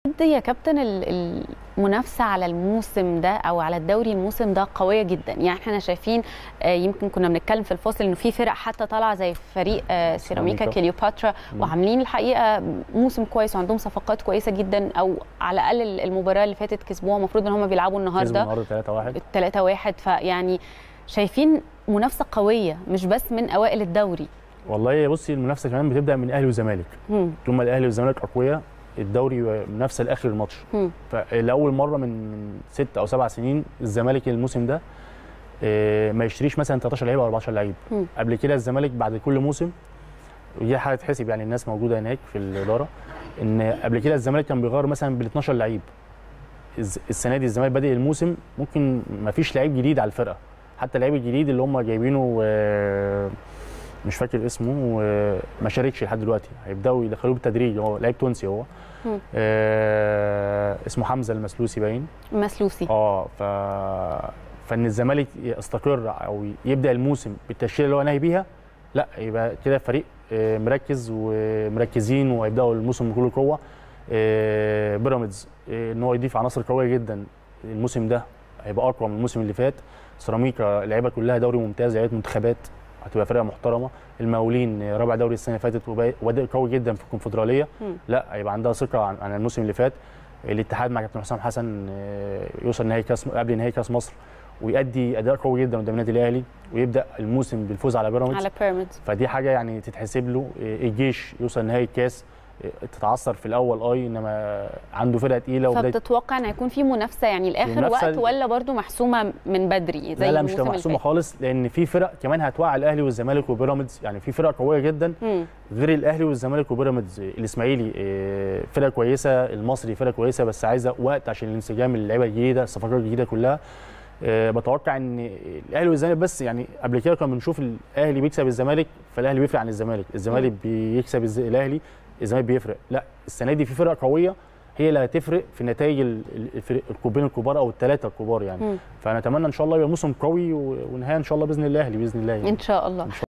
يا كابتن ال- المنافسه على الموسم ده او على الدوري الموسم ده قويه جدا يعني احنا شايفين آه، يمكن كنا بنتكلم في الفصل انه في فرق حتى طالعه زي فريق آه، سيراميكا سيراميكا. كليوباترا وعاملين الحقيقه موسم كويس وعندهم صفقات كويسه جدا او على الاقل المباراه اللي فاتت كسبوها المفروض ان هم بيلعبوا كسبوا النهارده النهارده 3 1 3 1 فيعني شايفين منافسه قويه مش بس من اوائل الدوري والله بصي المنافسه كمان بتبدا من الاهلي والزمالك مم. طول ما الاهلي والزمالك اقوياء الدوري منافسه لاخر الماتش مم. فلاول مره من من ست او سبع سنين الزمالك الموسم ده آه، ما يشتريش مثلا 13 لعيب او 14 لعيب مم. قبل كده الزمالك بعد كل موسم ودي حاجه تحسب يعني الناس موجوده هناك في الاداره ان قبل كده الزمالك كان بيغير مثلا بال 12 لعيب الز- السنه دي الزمالك بادئ الموسم ممكن ما فيش لعيب جديد على الفرقه حتى اللعيب الجديد اللي هم جايبينه آه، مش فاكر اسمه آه، ما شاركش لحد دلوقتي هيبداوا يدخلوه بالتدريج هو لعيب تونسي هو مم. آه اسمه حمزه المسلوسي باين مسلوسي اه ف فان الزمالك يستقر او يبدا الموسم بالتشكيله اللي هو ناهي بيها لا يبقى كده فريق آه، مركز ومركزين وهيبداوا الموسم بكل قوه آه، بيراميدز آه، ان هو يضيف عناصر قويه جدا الموسم ده هيبقى اقوى من الموسم اللي فات سيراميكا اللعيبه كلها دوري ممتاز لعيبه منتخبات هتبقى فرقه محترمه المقاولين آه، رابع دوري السنه اللي فاتت وبا- وبادئ قوي جدا في الكونفدراليه مم. لا هيبقى عندها ثقه عن عن الموسم اللي فات الاتحاد مع كابتن حسام حسن آه، يوصل نهائي كاس قبل نهائي كاس مصر ويؤدي اداء قوي جدا قدام النادي الاهلي ويبدا الموسم بالفوز على بيراميدز على بيراميدز فدي حاجه يعني تتحسب له آه، الجيش يوصل نهائي الكاس آه، تتعثر في الاول اي انما عنده فرقه تقيله وبدايه فبتتوقع ان هيكون في منافسه يعني لاخر منافسة وقت ولا برضو محسومه من بدري زي لا لا مش الموسم تبقى اللي محسومه فات؟ خالص لان في فرق كمان هتوقع الاهلي والزمالك وبيراميدز يعني في فرق قويه جدا مم. غير الاهلي والزمالك وبيراميدز الاسماعيلي آه، فرقه كويسه المصري فرقه كويسه بس عايزه وقت عشان الانسجام اللعيبه الجديده الصفقات الجديده كلها آه، بتوقع ان الاهلي والزمالك بس يعني قبل كده كنا بنشوف الاهلي بيكسب الزمالك فالاهلي بيفرق عن الزمالك الزمالك بيكسب الز- الاهلي الزمالك بيفرق لا السنه دي في فرق قويه هي اللي هتفرق في نتائج ال- ال- الفرق الكوبين الكبار او الثلاثه الكبار يعني مم. فنتمنى ان شاء الله يبقى موسم قوي و- ونهايه ان شاء الله باذن الله الاهلي باذن الله يعني. ان شاء الله إن شاء